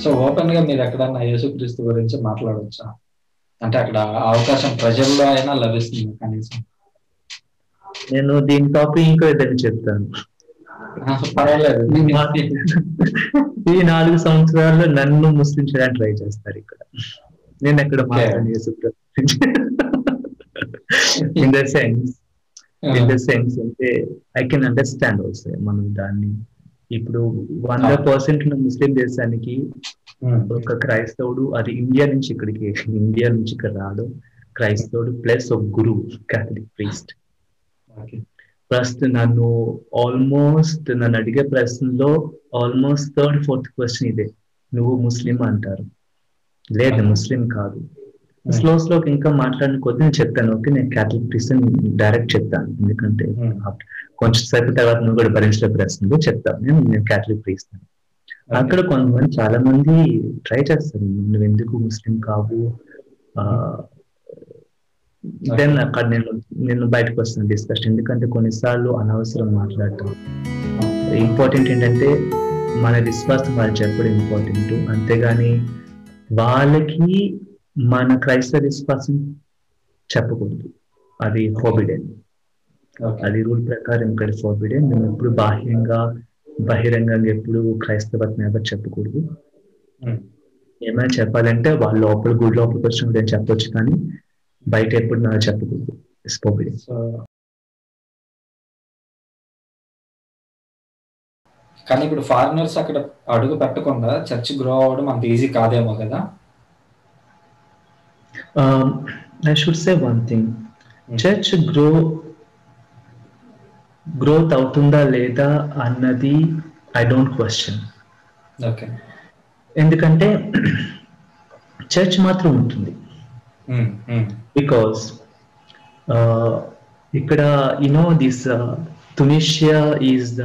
so open గా మీరు ఎక్కడన్నా యేసుక్రీస్తు గురించి మాట్లాడవచ్చా అంటే అక్కడ అవకాశం ప్రజల్లో అయినా లభిస్తుంది కనీసం నేను దీని టాపిక్ ఇంకో ఏదైనా చెప్తాను పర్వాలేదు ఈ మా- ఈ నాలుగు సంవత్సరాల్లో నన్ను ముస్లిం చేయడానికి ట్రై చేస్తారు ఇక్కడ నేను ఎక్కడ మాట్లాడి in the sense in the sense అంటే ఐ కెన్ అండర్స్టాండ్ ఆల్సో మనం దాన్ని ఇప్పుడు వంద పర్సెంట్ ముస్లిం దేశానికి ఒక క్రైస్తవుడు అది ఇండియా నుంచి ఇక్కడికి ఇండియా నుంచి ఇక్కడ రావడం క్రైస్తవుడు ప్లస్ ఒక గురువు క్యాథలిక్ ప్రీస్ట్ ఓకే ఫస్ట్ నన్ను ఆల్మోస్ట్ నన్ను అడిగే ప్రశ్నలో ఆల్మోస్ట్ థర్డ్ ఫోర్త్ క్వశ్చన్ ఇదే నువ్వు ముస్లిం అంటారు లేదు ముస్లిం కాదు స్లో స్లో ఇంకా మాట్లాడిన కొద్ది నేను చెప్తాను ఓకే నేను క్యాథలిక్ క్రిస్టియన్ డైరెక్ట్ చెప్తాను ఎందుకంటే కొంచెం సేపు తర్వాత నువ్వు కూడా భరించిన ప్రశ్నలు చెప్తాను నేను నేను క్యాథలిక్ క్రిస్టియన్ అక్కడ కొంతమంది చాలా మంది ట్రై చేస్తారు నువ్వు ఎందుకు ముస్లిం కావు దెన్ అక్కడ నేను నేను బయటకు వస్తాను డిస్కషన్ ఎందుకంటే కొన్నిసార్లు అనవసరం మాట్లాడటం ఇంపార్టెంట్ ఏంటంటే మన విశ్వాసం వాళ్ళు చెప్పడం ఇంపార్టెంట్ అంతేగాని వాళ్ళకి మన క్రైస్తవ విశ్వాసం చెప్పకూడదు అది ఫోర్బిడెన్ అది రూల్ ప్రకారం ఇక్కడ ఫోర్బిడెన్ మేము ఎప్పుడు బాహ్యంగా బహిరంగంగా ఎప్పుడు క్రైస్తవత్వం ఎవరు చెప్పకూడదు ఏమైనా చెప్పాలంటే వాళ్ళ లోపల గుడి లోపలికి వచ్చినప్పుడు నేను చెప్పొచ్చు కానీ బయట ఎప్పుడు నాకు చెప్పకూడదు ఇట్స్ ఫోర్బిడెన్ సో కానీ ఇప్పుడు ఫారినర్స్ అక్కడ అడుగు పెట్టకుండా చర్చ్ గ్రో అవ్వడం అంత ఈజీ కాదేమో కదా I should say one thing church grow growth అవుతుందా లేదా అన్నది ఐ డోంట్ క్వశ్చన్ ఓకే ఎందుకంటే చర్చ్ మాత్రం ఉంటుంది బికాస్ ఇక్కడ you know this Tunisia is the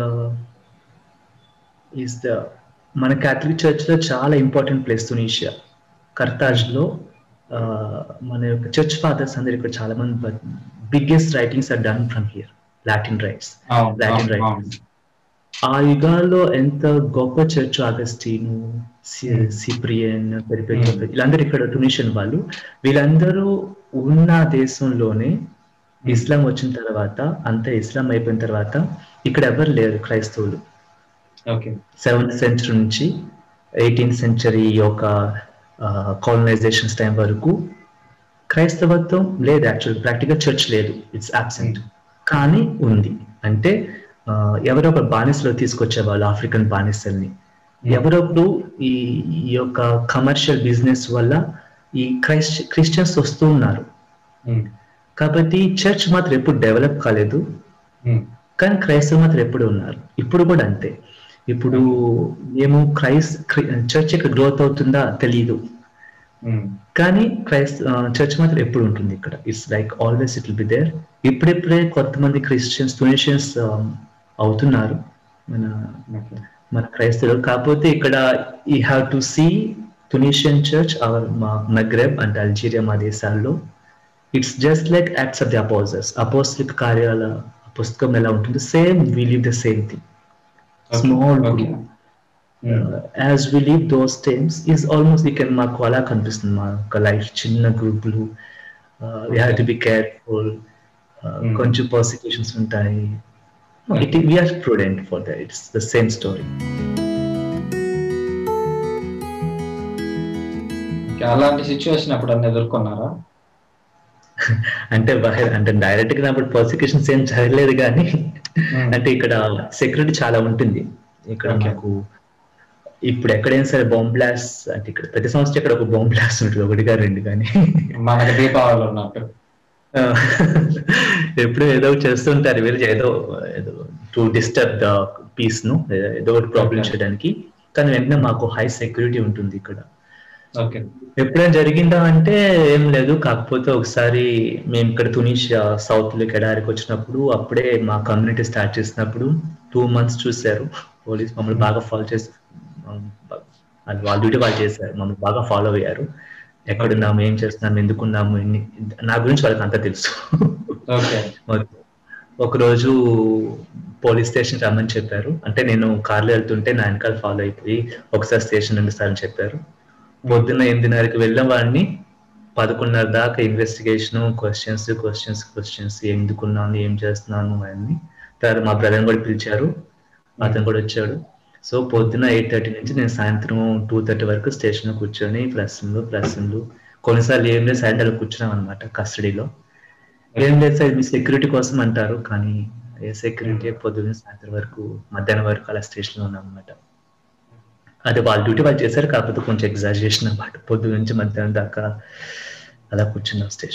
is the మన క్యాథలిక్ చర్చ్ లో చాలా ఇంపార్టెంట్ ప్లేస్ తునిషియా కర్తాజ్ లో మన యొక్క చర్చ్ ఫాదర్స్ అందరు ఇక్కడ చాలా మంది biggest writings are done from here Latin rites Latin writings ఆ యుగాల్లో ఎంత గొప్ప చర్చ్ ఆగస్టీను సిప్రియన్ వీళ్ళందరూ ఇక్కడ టునిషియన్ వాళ్ళు వీళ్ళందరూ ఉన్న దేశంలోనే ఇస్లాం వచ్చిన తర్వాత అంతా ఇస్లాం అయిపోయిన తర్వాత ఇక్కడ ఎవరు లేరు క్రైస్తవులు సెవెంత్ సెంచరీ నుంచి ఎయిటీన్త్ సెంచరీ యొక్క కాలనైజేషన్స్ టైం వరకు క్రైస్తవత్వం లేదు యాక్చువల్ ప్రాక్టికల్ చర్చ్ లేదు ఇట్స్ అబ్సెంట్ కానీ ఉంది అంటే ఎవరో ఒక బానిసలో తీసుకొచ్చే వాళ్ళు ఆఫ్రికన్ బానిసల్ని ఎవరొకరు ఈ ఈ యొక్క కమర్షియల్ బిజినెస్ వల్ల ఈ క్రైస్ట్ క్రిస్టియన్స్ వస్తూ ఉన్నారు కాబట్టి చర్చ్ మాత్రం ఎప్పుడు డెవలప్ కాలేదు కానీ క్రైస్తవ మాత్రం ఎప్పుడు ఉన్నారు ఇప్పుడు కూడా అంతే ఇప్పుడు మేము క్రైస్ చర్చ్ ఇక్కడ గ్రోత్ అవుతుందా తెలియదు కానీ క్రైస్త చర్చ్ మాత్రం ఎప్పుడు ఉంటుంది ఇక్కడ it's like always it will be there ఇప్పుడిప్పుడే కొంతమంది క్రిస్టియన్స్ టునిషియన్స్ అవుతున్నారు మన మన క్రైస్తవులు కాకపోతే ఇక్కడ ఈ have to see Tunisian church our మా మగ్రెబ్ అంటే అల్జీరియా మా దేశాల్లో it's just like acts of the apostles apostolic కార్యాల పుస్తకం ఎలా ఉంటుంది same we live the same thing small as we live those times is almost ఇక్కడ మాకు అలా కనిపిస్తుంది మా ఒక లైఫ్ చిన్న గ్రూపులు we have to be careful కొంచెం పర్సిక్యూషన్స్ ఉంటాయి it we are prudent for the it's the same story అలాంటి సిచ్యువేషన్ ఎప్పుడన్నా ఎదుర్కొన్నారా అంటే అంటే డైరెక్ట్ గా అప్పుడు పర్సిక్యూషన్స్ ఏం జరగలేదు కానీ అంటే ఇక్కడ సెక్యూరిటీ చాలా ఉంటుంది ఇక్కడ మాకు ఇప్పుడు ఎక్కడైనా సరే బాంబ్ బ్లాస్ట్ అంటే ఇక్కడ ప్రతి సంవత్సరం ఇక్కడ ఒక బాంబ్ బ్లాస్ట్ ఉంటుంది ఒకటిగా రెండు కానీ మనకి దీపావళి ఉన్నట్టు ఎప్పుడు ఏదో చేస్తుంటారు వీళ్ళు ఏదో ఏదో టు డిస్టర్బ్ ద పీస్ ను ఏదో ఒకటి ప్రాబ్లం చేయడానికి కానీ వెంటనే మాకు హై సెక్యూరిటీ ఉంటుంది ఇక్కడ ఎప్పుడైనా జరిగిందా అంటే ఏం లేదు కాకపోతే ఒకసారి మేము ఇక్కడ తునీషియా సౌత్ లో ఎడారికి వచ్చినప్పుడు అప్పుడే మా కమ్యూనిటీ స్టార్ట్ చేసినప్పుడు టూ మంత్స్ చూశారు పోలీస్ మమ్మల్ని బాగా ఫాలో చేసి వాళ్ళ డ్యూటీ వాళ్ళు చేశారు మమ్మల్ని బాగా ఫాలో అయ్యారు ఎక్కడున్నాము ఏం చేస్తున్నాము ఎందుకున్నాము నా గురించి వాళ్ళకి అంతా తెలుసు ఒకరోజు పోలీస్ స్టేషన్ రమ్మని చెప్పారు అంటే నేను కార్లో వెళ్తుంటే నా వెనకాల ఫాలో అయిపోయి ఒకసారి స్టేషన్ రెండు సార్లు చెప్పారు పొద్దున్న ఎనిమిదిన్నరకి వెళ్ళిన వాడిని పదకొండున్నర దాకా ఇన్వెస్టిగేషన్ క్వశ్చన్స్ క్వశ్చన్స్ క్వశ్చన్స్ ఎందుకున్నాను ఏం చేస్తున్నాను అని తర్వాత మా బ్రదర్ కూడా పిలిచారు అతను కూడా వచ్చాడు సో పొద్దున ఎయిట్ థర్టీ నుంచి నేను సాయంత్రం టూ థర్టీ వరకు స్టేషన్లో కూర్చొని ప్రశ్నలు ప్రశ్నలు కొన్నిసార్లు ఏం లేదు సైడ్ అలా కూర్చున్నాం అనమాట కస్టడీలో ఏం లేదు సార్ మీ సెక్యూరిటీ కోసం అంటారు కానీ ఏ సెక్యూరిటీ పొద్దున్న సాయంత్రం వరకు మధ్యాహ్నం వరకు అలా స్టేషన్లో ఉన్నాం అనమాట అది వాళ్ళ డ్యూటీ వాళ్ళు చేశారు కాకపోతే కొంచెం ఎగ్జాజరేషన్ అనమాట పొద్దు నుంచి మధ్యాహ్నం దాకా అలా కూర్చున్నాం స్టేషన్